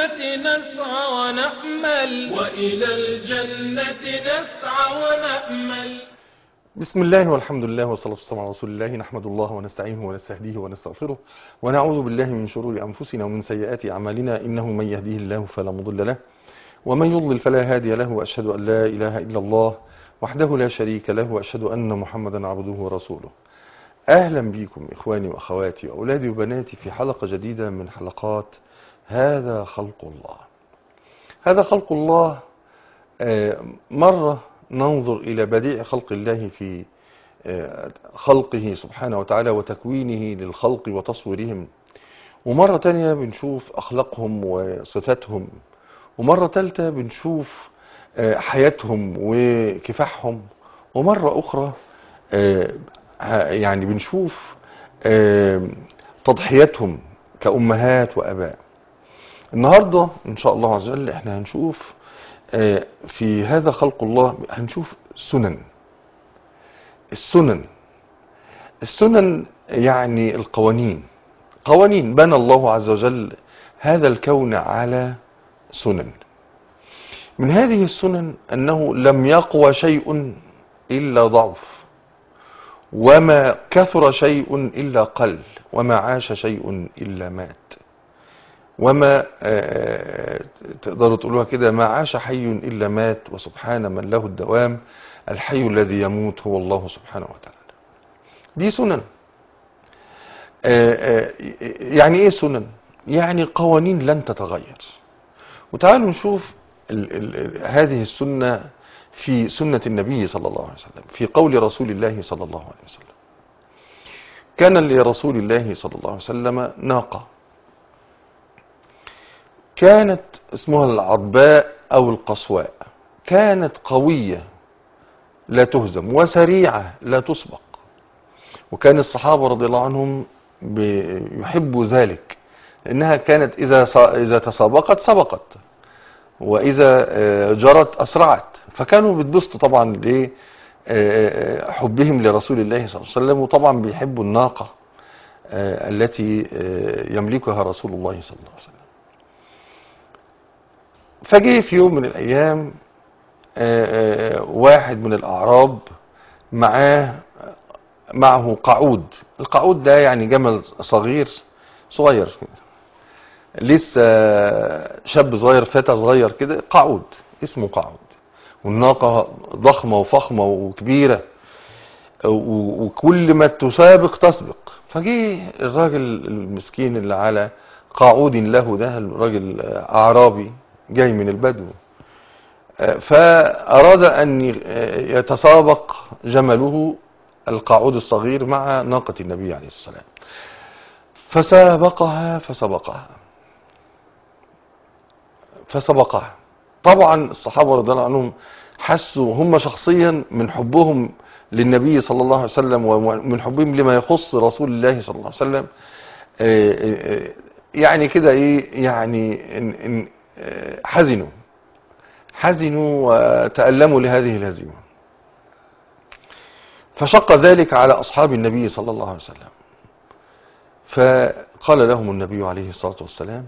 نسعى ونأمل وإلى الجنة نسعى ونأمل بسم الله والحمد لله والصلاة والسلام على رسول الله نحمد الله ونستعينه ونستهديه ونستغفره ونعوذ بالله من شرور أنفسنا ومن سيئات أعمالنا إنه من يهديه الله فلا مضل له ومن يضلل فلا هادي له وأشهد أن لا إله إلا الله وحده لا شريك له وأشهد أن محمدا عبده ورسوله أهلا بكم إخواني وأخواتي وأولادي وبناتي في حلقة جديدة من حلقات هذا خلق الله هذا خلق الله آه، مرة ننظر إلى بديع خلق الله في آه، خلقه سبحانه وتعالى وتكوينه للخلق وتصويرهم ومرة تانية بنشوف أخلاقهم وصفاتهم ومرة تالتة بنشوف آه، حياتهم وكفاحهم ومرة أخرى آه، ه- يعني بنشوف آه، تضحياتهم كأمهات وأباء النهاردة إن شاء الله عز وجل إحنا هنشوف آه، في هذا خلق الله هنشوف سنن السنن السنن يعني القوانين قوانين بنى الله عز وجل هذا الكون على سنن من هذه السنن أنه لم يقوى شيء إلا ضعف وما كثر شيء إلا قل وما عاش شيء إلا مات وما آه، تقدروا تقولوها كده ما عاش حي إلا مات وسبحان من له الدوام الحي الذي يموت هو الله سبحانه وتعالى دي سنن آه، آه، يعني ايه سنن يعني قوانين لن تتغير وتعالوا نشوف ال ال هذه السنة في سنة النبي صلى الله عليه وسلم في قول رسول الله صلى الله عليه وسلم كان لرسول الله صلى الله عليه وسلم ناقة كانت اسمها العرباء أو القصواء كانت قوية لا تهزم وسريعة لا تسبق وكان الصحابة رضي الله عنهم يحبوا ذلك لأنها كانت إذا إذا تسابقت سبقت وإذا آه، جرت أسرعت فكانوا بيتبسطوا طبعا لحبهم لرسول الله صلى الله عليه وسلم وطبعا بيحبوا الناقة آه، التي آه، يملكها رسول الله صلى الله عليه وسلم فجه في يوم من الأيام آه، آه، واحد من الأعراب معاه معه قعود القعود ده يعني جمل صغير صغير لسه شاب صغير فتى صغير كده قعود اسمه قعود والناقة ضخمة وفخمة وكبيرة و- وكل ما تسابق تسبق فجه الراجل المسكين اللي على قعود له ده الراجل أعرابي جاي من البدو فأراد أن يتسابق جمله القعود الصغير مع ناقة النبي عليه السلام فسابقها فسبقها فسبقها طبعا الصحابة رضي الله عنهم حسوا هم شخصيا من حبهم للنبي صلى الله عليه وسلم ومن حبهم لما يخص رسول الله صلى الله عليه وسلم آه، آه، آه، يعني كده ايه يعني إن- إن- آه، حزنوا حزنوا وتألموا لهذه الهزيمة فشق ذلك على أصحاب النبي صلى الله عليه وسلم فقال لهم النبي عليه الصلاة والسلام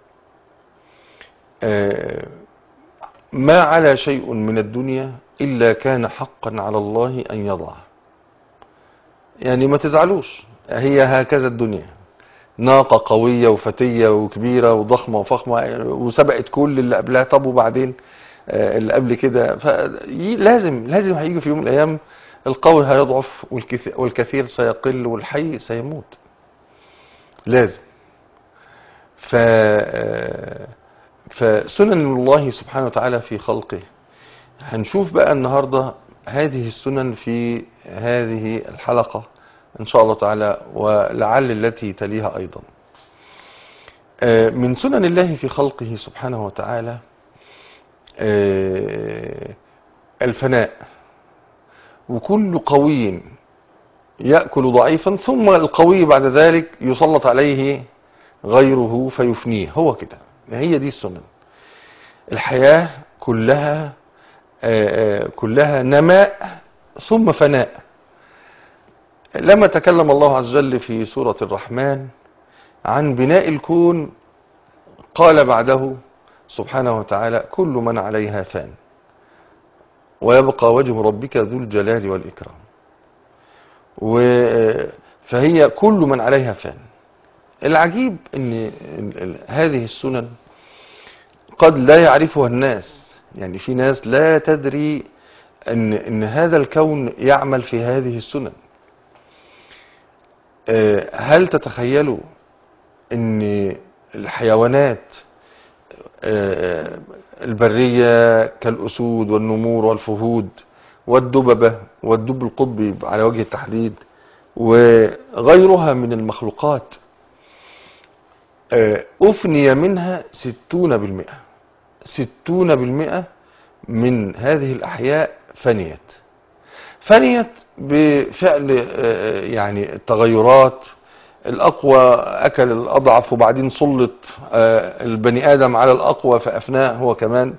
آه، ما على شيء من الدنيا إلا كان حقا على الله أن يضعه يعني ما تزعلوش هي هكذا الدنيا ناقة قوية وفتية وكبيرة وضخمة وفخمة وسبقت كل اللي قبلها طب وبعدين آه، اللي قبل كده فلازم لازم هيجي في يوم من الأيام القوي هيضعف والكثير, والكثير سيقل والحي سيموت لازم ف آه، فسنن الله سبحانه وتعالى في خلقه هنشوف بقى النهاردة هذه السنن في هذه الحلقة إن شاء الله تعالى ولعل التي تليها أيضا آه، من سنن الله في خلقه سبحانه وتعالى آه، الفناء وكل قوي يأكل ضعيفا ثم القوي بعد ذلك يسلط عليه غيره فيفنيه هو كده هي دي السنن الحياة كلها آه، آه، كلها نماء ثم فناء لما تكلم الله عز وجل في سورة الرحمن عن بناء الكون قال بعده سبحانه وتعالى كل من عليها فان ويبقى وجه ربك ذو الجلال والإكرام و- فهي كل من عليها فان العجيب ان ال- ال- هذه السنن قد لا يعرفها الناس يعني في ناس لا تدري ان ان هذا الكون يعمل في هذه السنن آه، هل تتخيلوا ان الحيوانات آه، البرية كالأسود والنمور والفهود والدببة والدب القطبي على وجه التحديد وغيرها من المخلوقات آه، أفني منها ستون بالمئة ستون بالمئة من هذه الأحياء فنيت فنيت بفعل آه، يعني التغيرات الأقوى أكل الأضعف وبعدين سلط آه، البني آدم على الأقوى فأفناه هو كمان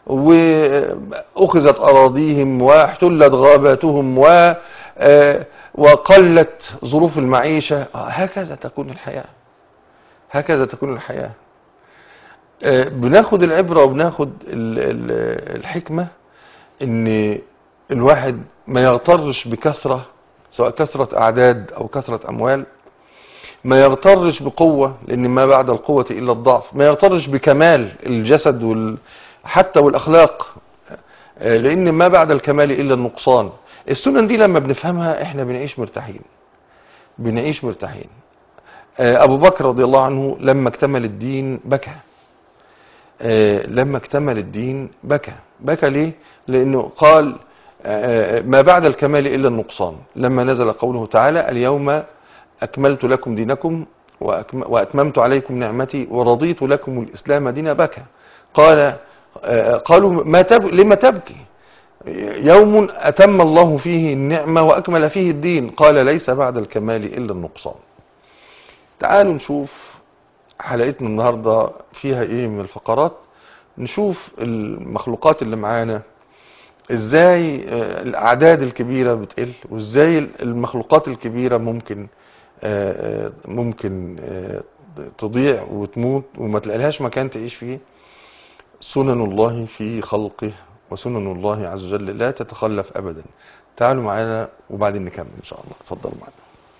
وأخذت أراضيهم واحتلت غاباتهم و آه، وقلت ظروف المعيشة آه، هكذا تكون الحياة هكذا تكون الحياة آه، بناخد العبرة وبناخد ال- ال- الحكمة ان الواحد ما يغترش بكثرة سواء كثرة أعداد أو كثرة أموال ما يغترش بقوة لأن ما بعد القوة إلا الضعف ما يغترش بكمال الجسد وال... حتى والأخلاق آه، لأن ما بعد الكمال إلا النقصان السنن دي لما بنفهمها احنا بنعيش مرتاحين بنعيش مرتاحين آه، أبو بكر رضي الله عنه لما اكتمل الدين بكى آه، لما اكتمل الدين بكى بكى ليه لأنه قال آه، ما بعد الكمال إلا النقصان لما نزل قوله تعالى اليوم أكملت لكم دينكم وأكم- وأتممت عليكم نعمتي ورضيت لكم الإسلام دينا بكى قال آه، قالوا ما تب... لما تبكي يوم أتم الله فيه النعمة وأكمل فيه الدين قال ليس بعد الكمال إلا النقصان تعالوا نشوف حلقتنا النهاردة فيها ايه من الفقرات نشوف المخلوقات اللي معانا ازاي آه، الاعداد الكبيرة بتقل وازاي المخلوقات الكبيرة ممكن آه، آه، ممكن آه، تضيع وتموت وما تلاقيلهاش مكان تعيش فيه سنن الله في خلقه وسنن الله عز وجل لا تتخلف ابدا تعالوا معانا وبعدين نكمل ان شاء الله اتفضلوا معانا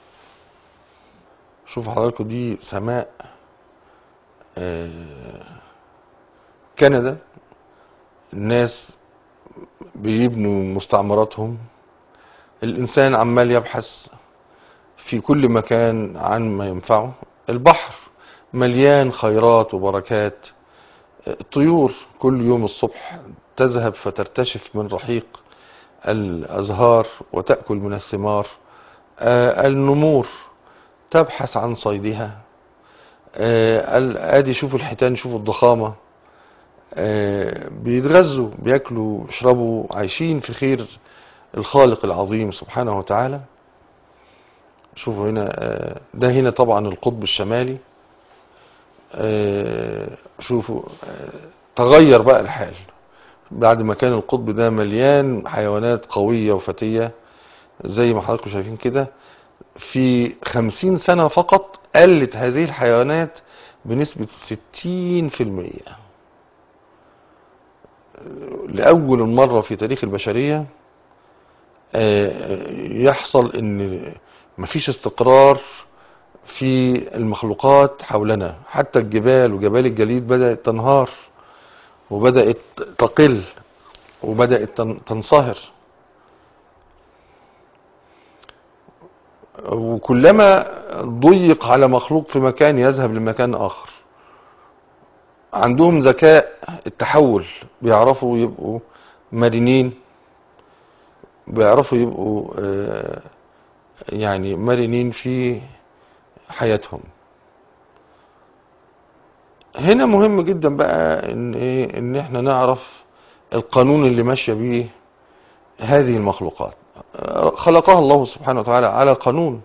شوفوا حضراتكم دي سماء آه، كندا الناس بيبنوا مستعمراتهم الإنسان عمال يبحث في كل مكان عن ما ينفعه البحر مليان خيرات وبركات الطيور كل يوم الصبح تذهب فترتشف من رحيق الأزهار وتأكل من الثمار آه، النمور تبحث عن صيدها آه، ال- ادي شوفوا الحيتان شوفوا الضخامة آه، بيتغذوا بياكلوا يشربوا عايشين في خير الخالق العظيم سبحانه وتعالى شوفوا هنا آه، ده هنا طبعا القطب الشمالي آه، شوفوا آه، تغير بقى الحال بعد ما كان القطب ده مليان حيوانات قوية وفتية زي ما حضراتكم شايفين كده في خمسين سنة فقط قلت هذه الحيوانات بنسبة ستين في المية لأول مرة في تاريخ البشرية آه، يحصل ان مفيش استقرار في المخلوقات حولنا حتى الجبال وجبال الجليد بدأت تنهار وبدأت تقل وبدأت تن- تنصهر وكلما ضيق على مخلوق في مكان يذهب لمكان آخر عندهم ذكاء التحول بيعرفوا يبقوا مرنين بيعرفوا يبقوا آه، يعني مرنين في حياتهم هنا مهم جدا بقى ان ايه ان احنا نعرف القانون اللي ماشيه بيه هذه المخلوقات خلقها الله سبحانه وتعالى على قانون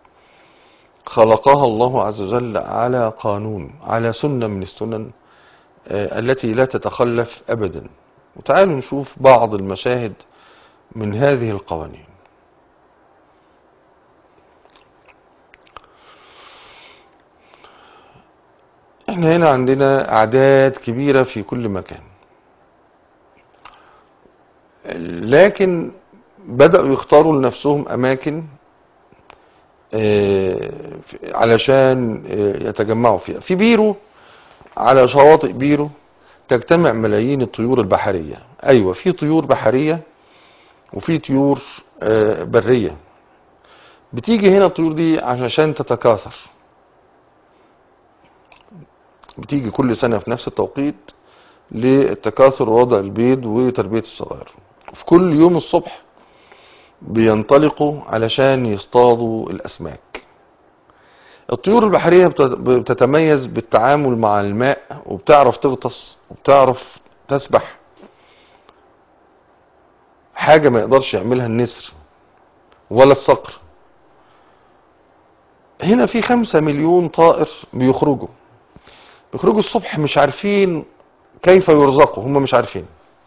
خلقها الله عز وجل على قانون على سنة من السنن آه، التي لا تتخلف أبدا وتعالوا نشوف بعض المشاهد من هذه القوانين احنا احنا هنا عندنا اعداد كبيرة في كل مكان لكن بدأوا يختاروا لنفسهم اماكن آه، في- علشان آه، يتجمعوا فيها في بيرو على شواطئ بيرو تجتمع ملايين الطيور البحرية ايوه في طيور بحرية وفي طيور آه، برية بتيجي هنا الطيور دي عشان تتكاثر بتيجي كل سنة في نفس التوقيت للتكاثر ووضع البيض وتربية الصغار في كل يوم الصبح بينطلقوا علشان يصطادوا الأسماك الطيور البحرية بت- بتتميز بالتعامل مع الماء وبتعرف تغطس وبتعرف تسبح حاجة ما يقدرش يعملها النسر ولا الصقر هنا في خمسة مليون طائر بيخرجوا بيخرجوا الصبح مش عارفين كيف يرزقوا هم مش عارفين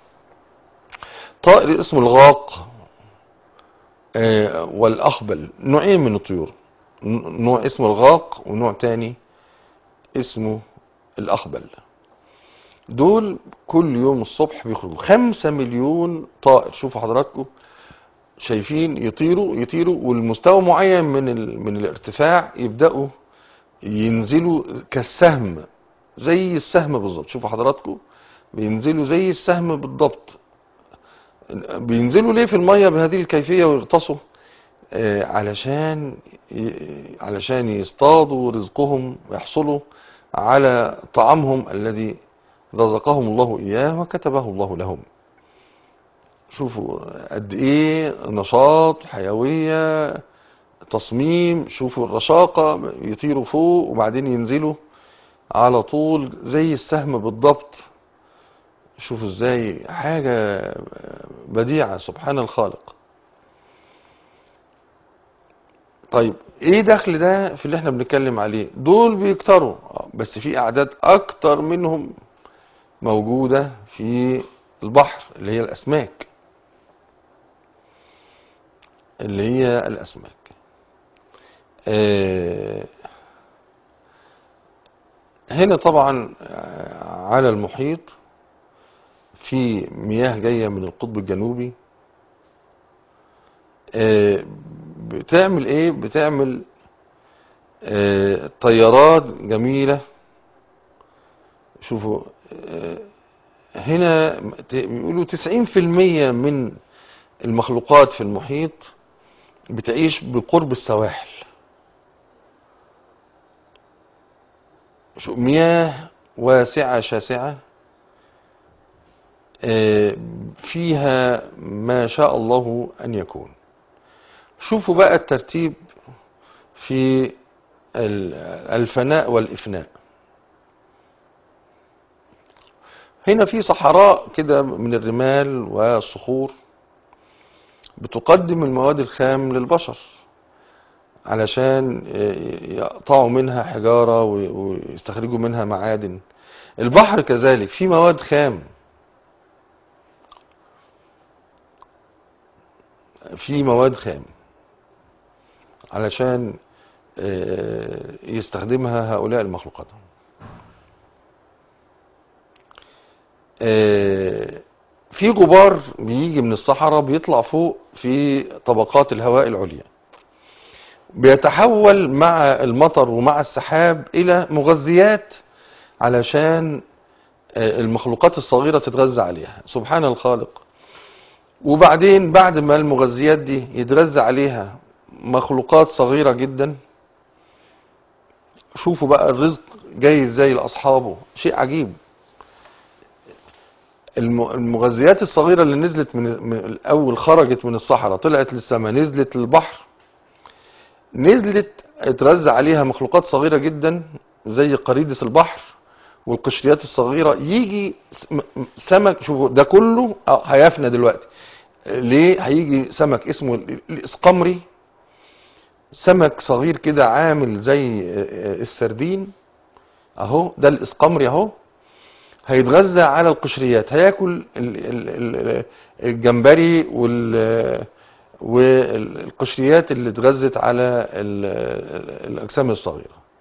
طائر اسمه الغاق آه، والأخبل نوعين من الطيور ن- نوع اسمه الغاق ونوع تاني اسمه الأخبل دول كل يوم الصبح بيخرجوا خمسة مليون طائر شوفوا حضراتكم شايفين يطيروا يطيروا والمستوى معين من ال... من الارتفاع يبدأوا ينزلوا كالسهم زي السهم بالظبط شوفوا حضراتكم بينزلوا زي السهم بالضبط بينزلوا ليه في المية بهذه الكيفية ويغطسوا آه، علشان ي- علشان يصطادوا رزقهم ويحصلوا على طعامهم الذي رزقهم الله إياه وكتبه الله لهم شوفوا قد ايه نشاط حيوية تصميم شوفوا الرشاقة يطيروا فوق وبعدين ينزلوا على طول زي السهم بالضبط شوفوا ازاي حاجة بديعة سبحان الخالق طيب ايه دخل ده في اللي احنا بنتكلم عليه دول بيكتروا آه، بس في اعداد اكتر منهم موجودة في البحر اللي هي الاسماك اللي هي الاسماك آه، هنا طبعا آه، على المحيط في مياه جاية من القطب الجنوبي آه، بتعمل ايه بتعمل آه، طيارات جميلة شوفوا آه، هنا ت- بيقولوا 90% من المخلوقات في المحيط بتعيش بقرب السواحل شو مياه واسعة شاسعة آه، فيها ما شاء الله أن يكون شوفوا بقى الترتيب في ال- الفناء والإفناء هنا في صحراء كده من الرمال والصخور بتقدم المواد الخام للبشر علشان يقطعوا منها حجارة وي- ويستخرجوا منها معادن البحر كذلك في مواد خام في مواد خام علشان آه، يستخدمها هؤلاء المخلوقات آه، في غبار بيجي من الصحراء بيطلع فوق في طبقات الهواء العليا بيتحول مع المطر ومع السحاب إلى مغذيات علشان آه، المخلوقات الصغيرة تتغذى عليها سبحان الخالق وبعدين بعد ما المغذيات دي يتغذى عليها مخلوقات صغيرة جدا شوفوا بقى الرزق جاي ازاي لاصحابه شيء عجيب الم- المغذيات الصغيرة اللي نزلت من من الاول خرجت من الصحراء طلعت للسماء نزلت للبحر نزلت اتغذى عليها مخلوقات صغيرة جدا زي قريدس البحر والقشريات الصغيرة يجي س- م- م- سمك شوفوا ده كله اه هيفنى دلوقتي ليه هيجي سمك اسمه ال- الاسقمري سمك صغير كده عامل زي آه، آه، السردين اهو ده الاسقمري اهو هيتغذى على القشريات هياكل ال- ال- ال- الجمبري وال والقشريات اللي اتغذت على ال- ال- الاجسام الصغيره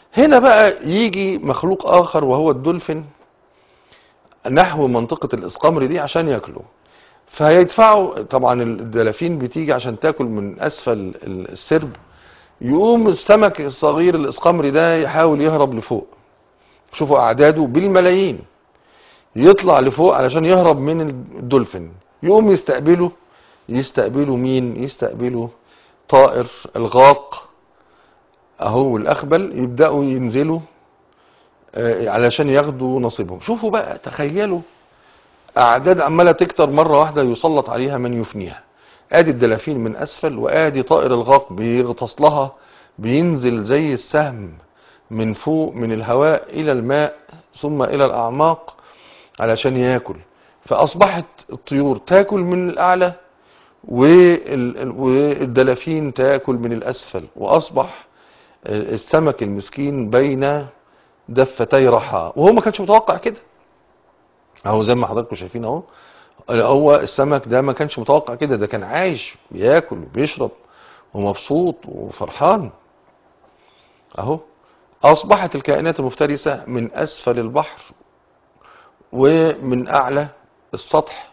هنا بقى يجي مخلوق اخر وهو الدولفين نحو منطقة الاسقمر دي عشان ياكله فهيدفعوا طبعا الدلافين بتيجي عشان تاكل من اسفل السرب يقوم السمك الصغير الاسقمري ده يحاول يهرب لفوق شوفوا اعداده بالملايين يطلع لفوق علشان يهرب من الدولفين يقوم يستقبله يستقبله مين يستقبله طائر الغاق اهو الاخبل يبداوا ينزلوا آه، علشان ياخدوا نصيبهم شوفوا بقى تخيلوا اعداد عماله تكتر مره واحده يسلط عليها من يفنيها ادي الدلافين من اسفل وادي طائر الغاق بيغطس لها بينزل زي السهم من فوق من الهواء الى الماء ثم الى الاعماق علشان ياكل فاصبحت الطيور تاكل من الاعلى وال- والدلافين تاكل من الاسفل واصبح السمك المسكين بين دفتي رحى وهو ما كانش متوقع كده اهو زي ما حضراتكم شايفين اهو هو السمك ده ما كانش متوقع كده ده كان عايش بياكل وبيشرب ومبسوط وفرحان اهو اصبحت الكائنات المفترسة من اسفل البحر ومن اعلى السطح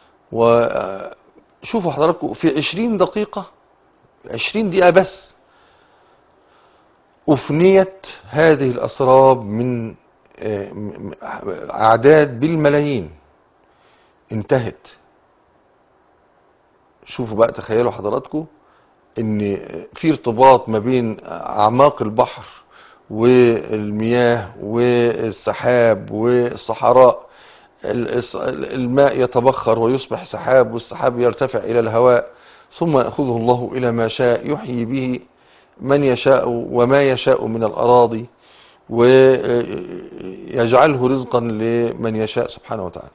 وشوفوا حضراتكم في عشرين دقيقة عشرين دقيقة بس أفنيت هذه الأسراب من آه، م- م- أعداد بالملايين انتهت شوفوا بقى تخيلوا حضراتكم ان في ارتباط ما بين اعماق البحر والمياه والسحاب والصحراء ال- الس- الماء يتبخر ويصبح سحاب والسحاب يرتفع الى الهواء ثم ياخذه الله الى ما شاء يحيي به من يشاء وما يشاء من الاراضي ويجعله رزقا لمن يشاء سبحانه وتعالى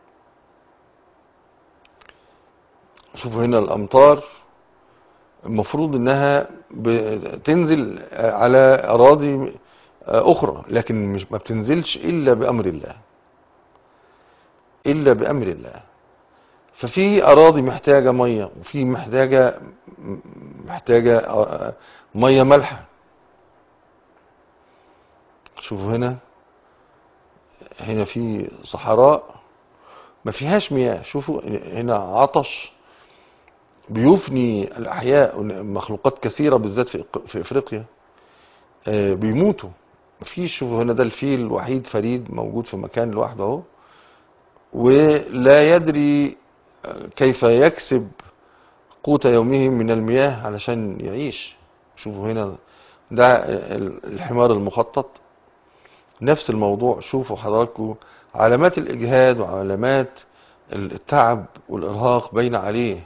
شوفوا هنا الامطار المفروض انها بتنزل على اراضي اخرى لكن مش ما بتنزلش الا بامر الله الا بامر الله ففي اراضي محتاجه ميه وفي محتاجه محتاجه ميه مالحه شوفوا هنا هنا في صحراء ما فيهاش مياه شوفوا هنا عطش بيفني الاحياء مخلوقات كثيره بالذات في في افريقيا آه، بيموتوا مفيش شوفوا هنا ده الفيل الوحيد فريد موجود في مكان لوحده اهو ولا يدري آه، كيف يكسب قوت يومه من المياه علشان يعيش شوفوا هنا ده ال- الحمار المخطط نفس الموضوع شوفوا حضراتكم علامات الإجهاد وعلامات التعب والإرهاق باين عليه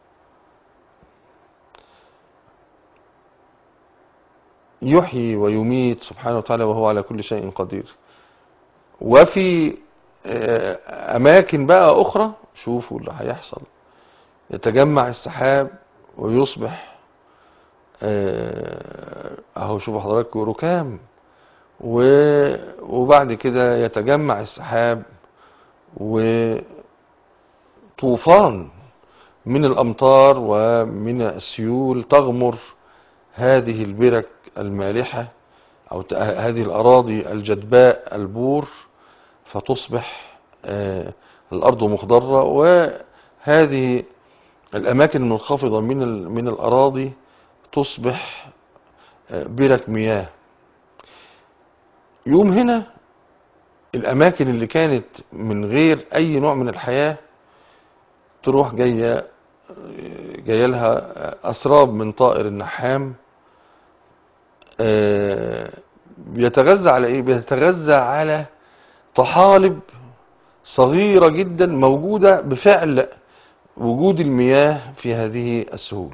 يحيي ويميت سبحانه وتعالى وهو على كل شيء قدير وفي آه، أماكن بقى أخرى شوفوا اللي هيحصل يتجمع السحاب ويصبح آه، أهو شوفوا حضراتكم ركام و- وبعد كده يتجمع السحاب وطوفان من الأمطار ومن السيول تغمر هذه البرك المالحة أو ت- هذه الأراضي الجدباء البور فتصبح آه، الأرض مخضرة وهذه الأماكن المنخفضة من ال- من الأراضي تصبح آه، برك مياه يوم هنا الأماكن اللي كانت من غير أي نوع من الحياة تروح جاية جاية لها أسراب من طائر النحام آه، بيتغذى على إيه؟ بيتغذى على طحالب صغيرة جدا موجودة بفعل وجود المياه في هذه السهول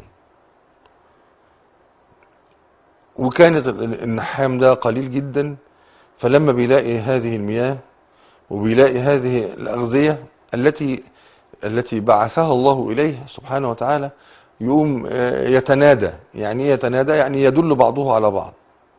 وكانت ال- النحام ده قليل جدا فلما بيلاقي هذه المياه وبيلاقي هذه الأغذية التي التي بعثها الله إليه سبحانه وتعالى يقوم آه، يتنادى يعني ايه يتنادى يعني يدل بعضه على بعض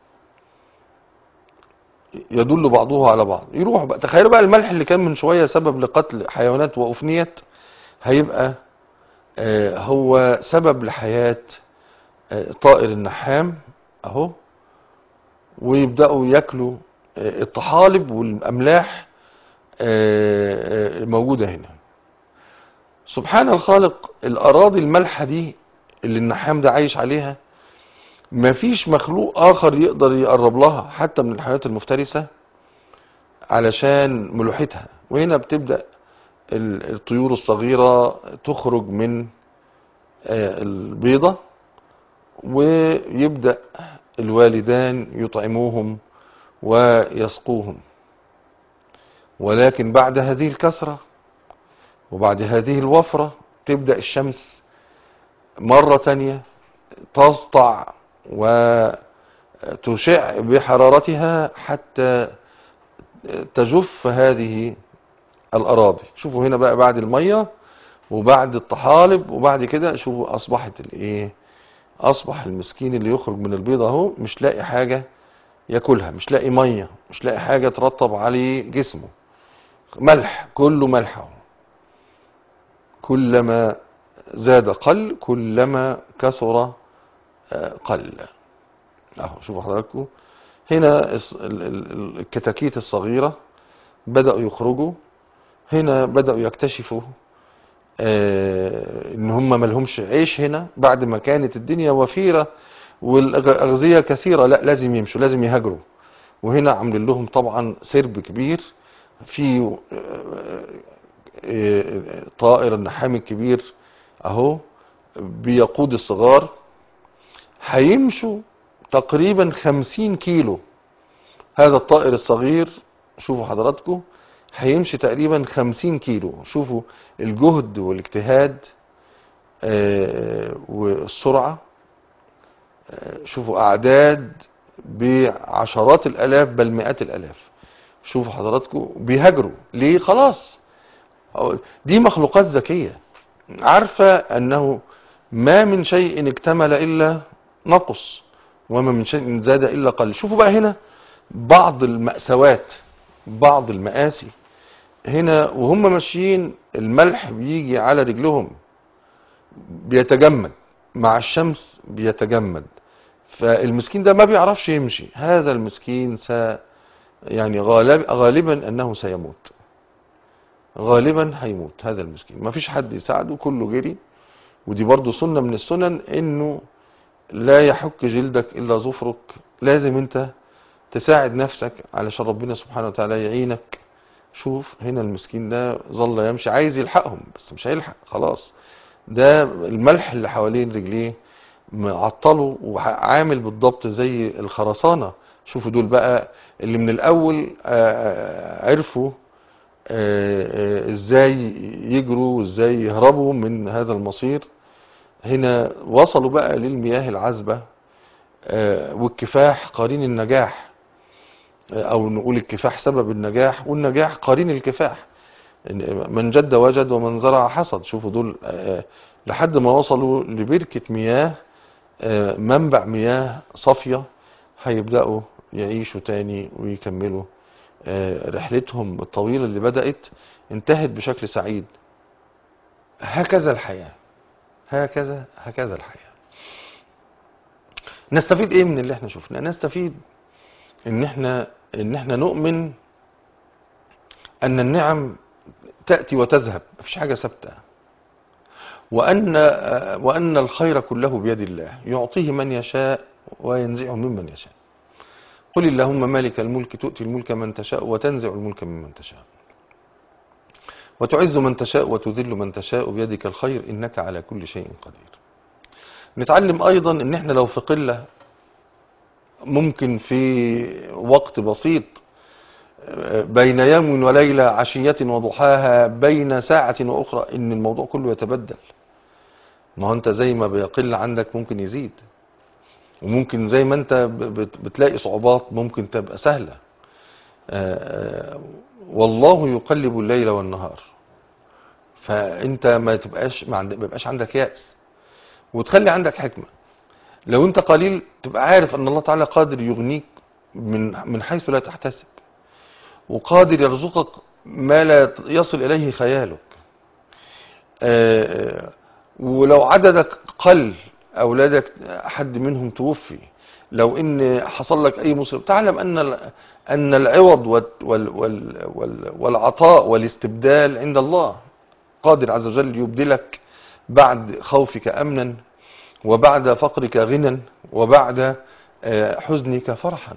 يدل بعضه على بعض يروح بقى تخيلوا بقى الملح اللي كان من شوية سبب لقتل حيوانات وأفنيت هيبقى آه، هو سبب لحياة آه، طائر النحام اهو ويبدأوا ياكلوا آه، الطحالب والأملاح آه، آه، موجودة هنا سبحان الخالق الأراضي المالحة دي اللي النحام ده عايش عليها مفيش مخلوق آخر يقدر يقرب لها حتى من الحيوانات المفترسة علشان ملوحتها وهنا بتبدأ ال- الطيور الصغيرة تخرج من آه، البيضة ويبدأ الوالدان يطعموهم ويسقوهم ولكن بعد هذه الكثرة وبعد هذه الوفرة تبدأ الشمس مرة تانية تسطع وتشع بحرارتها حتى تجف هذه الأراضي شوفوا هنا بقى بعد المية وبعد الطحالب وبعد كده شوفوا أصبحت الإيه أصبح المسكين اللي يخرج من البيضة أهو مش لاقي حاجة ياكلها مش لاقي مية مش لاقي حاجة ترطب عليه جسمه ملح كله ملح اهو كلما زاد قل كلما كثر آه، قل اهو شوفوا حضراتكم هنا الص- ال- ال- ال- الكتاكيت الصغيرة بدأوا يخرجوا هنا بدأوا يكتشفوا آه، ان هم ملهمش عيش هنا بعد ما كانت الدنيا وفيرة والأغذية كثيرة لا لازم يمشوا لازم يهاجروا وهنا عاملين لهم طبعا سرب كبير في آه، آه، طائر النحام الكبير اهو بيقود الصغار هيمشوا تقريبا خمسين كيلو هذا الطائر الصغير شوفوا حضراتكم هيمشي تقريبا خمسين كيلو شوفوا الجهد والاجتهاد آه، والسرعة آه، شوفوا أعداد بعشرات الآلاف بل مئات الآلاف شوفوا حضراتكم بيهاجروا ليه خلاص أو- دي مخلوقات ذكية عارفة أنه ما من شيء اكتمل إلا نقص وما من شيء زاد إلا قل شوفوا بقى هنا بعض المأساوات بعض المآسي هنا وهم ماشيين الملح بيجي على رجلهم بيتجمد مع الشمس بيتجمد فالمسكين ده ما بيعرفش يمشي هذا المسكين س يعني غالب غالبا انه سيموت غالبا هيموت هذا المسكين ما فيش حد يساعده كله جري ودي برضو سنة من السنن انه لا يحك جلدك الا ظفرك لازم انت تساعد نفسك علشان ربنا سبحانه وتعالى يعينك شوف هنا المسكين ده ظل يمشي عايز يلحقهم بس مش هيلحق خلاص ده الملح اللي حوالين رجليه معطله وعامل بالضبط زي الخرسانة شوفوا دول بقى اللي من الاول آه، عرفوا آه، آه، ازاي يجروا وازاي يهربوا من هذا المصير هنا وصلوا بقى للمياه العذبة آه، والكفاح قرين النجاح آه، او نقول الكفاح سبب النجاح والنجاح قرين الكفاح إن من جد وجد ومن زرع حصد شوفوا دول آه، لحد ما وصلوا لبركة مياه آه، منبع مياه صافية هيبدأوا يعيشوا تاني ويكملوا آه، رحلتهم الطويلة اللي بدأت انتهت بشكل سعيد هكذا الحياة هكذا هكذا الحياة نستفيد ايه من اللي احنا شفناه نستفيد ان احنا ان احنا نؤمن ان النعم تأتي وتذهب مفيش حاجة ثابتة وأن وأن الخير كله بيد الله يعطيه من يشاء وينزعه ممن يشاء قل اللهم مالك الملك تؤتي الملك من تشاء وتنزع الملك ممن تشاء وتعز من تشاء وتذل من تشاء بيدك الخير إنك على كل شيء قدير نتعلم أيضا إن احنا لو في قلة ممكن في وقت بسيط بين يوم وليلة عشية وضحاها بين ساعة وأخرى إن الموضوع كله يتبدل ما هو أنت زي ما بيقل عندك ممكن يزيد وممكن زي ما أنت بت- بتلاقي صعوبات ممكن تبقى سهلة آه، والله يقلب الليل والنهار فأنت ما تبقاش ما عند- ما يبقاش عندك يأس وتخلي عندك حكمة لو أنت قليل تبقى عارف أن الله تعالى قادر يغنيك من من حيث لا تحتسب وقادر يرزقك ما لا يصل إليه خيالك آه، ولو عددك قل أولادك حد منهم توفي لو ان حصل لك اي مصيبه تعلم ان ال- ان العوض وال وال وال وال والعطاء والاستبدال عند الله قادر عز وجل يبدلك بعد خوفك امنا وبعد فقرك غنى وبعد آه، حزنك فرحا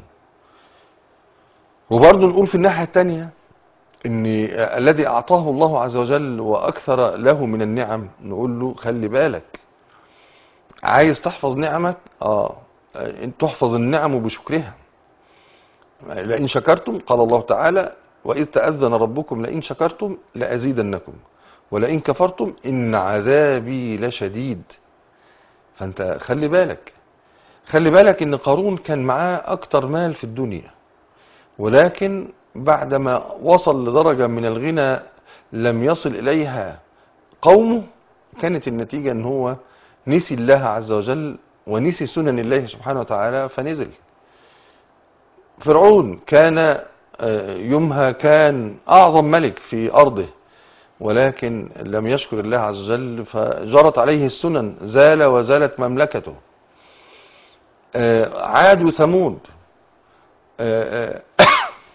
وبرضه نقول في الناحيه الثانيه ان الذي اعطاه الله عز وجل واكثر له من النعم نقول له خلي بالك عايز تحفظ نعمك اه ان تحفظ النعم بشكرها لئن شكرتم قال الله تعالى واذ تاذن ربكم لئن شكرتم لازيدنكم ولئن كفرتم ان عذابي لشديد فانت خلي بالك خلي بالك ان قارون كان معاه اكتر مال في الدنيا ولكن بعدما وصل لدرجة من الغنى لم يصل إليها قومه كانت النتيجة ان هو نسي الله عز وجل ونسي سنن الله سبحانه وتعالى فنزل فرعون كان آه، يومها كان أعظم ملك في أرضه ولكن لم يشكر الله عز وجل فجرت عليه السنن زال وزالت مملكته آه، عاد وثمود آه، آه،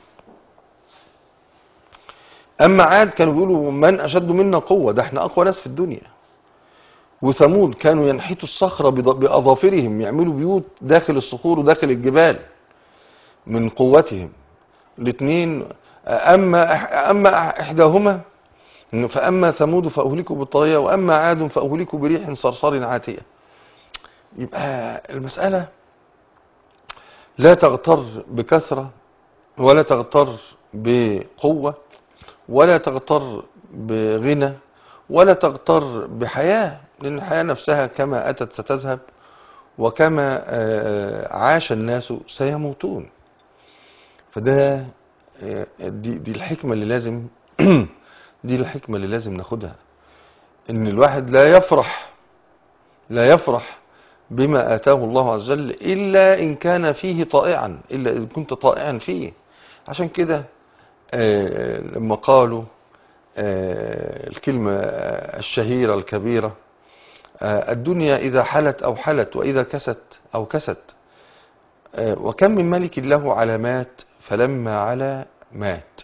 اما عاد كانوا بيقولوا من اشد منا قوه ده احنا اقوى ناس في الدنيا وثمود كانوا ينحتوا الصخره بض- باظافرهم يعملوا بيوت داخل الصخور وداخل الجبال من قوتهم الاثنين اما إح- اما احداهما فاما ثمود فاهلكوا بالطاغيه واما عاد فاهلكوا بريح صرصر عاتيه يبقى المساله لا تغتر بكثره ولا تغتر بقوه ولا تغتر بغنى ولا تغتر بحياة لأن الحياة نفسها كما أتت ستذهب وكما آه، عاش الناس سيموتون فده آه، دي, دي الحكمة اللي لازم دي الحكمة اللي لازم ناخدها ان الواحد لا يفرح لا يفرح بما آتاه الله عز وجل إلا إن كان فيه طائعا إلا إن كنت طائعا فيه عشان كده آه، لما قالوا آه، الكلمة آه، الشهيرة الكبيرة آه، الدنيا إذا حلت أو حلت وإذا كست أو كست آه، وكم من ملك له علامات فلما على مات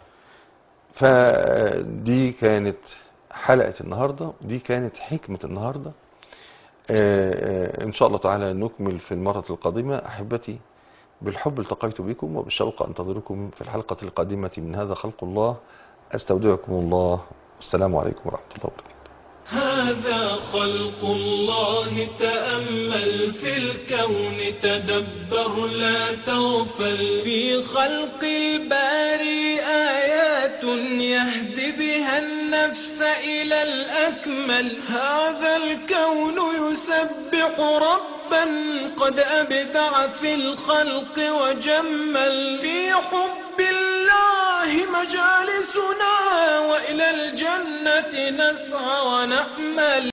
فدي كانت حلقة النهاردة دي كانت حكمة النهاردة آه، آه، إن شاء الله تعالى نكمل في المرة القادمة أحبتي بالحب التقيت بكم وبالشوق أنتظركم في الحلقة القادمة من هذا خلق الله أستودعكم الله السلام عليكم ورحمة الله وبركاته هذا خلق الله تأمل في الكون تدبر لا تغفل في خلق الباري آيات يهدي بها النفس إلى الأكمل هذا الكون يسبح ربا قد أبدع في الخلق وجمل في حب الله مجالسنا وإلى الجنة نسعى ونأمل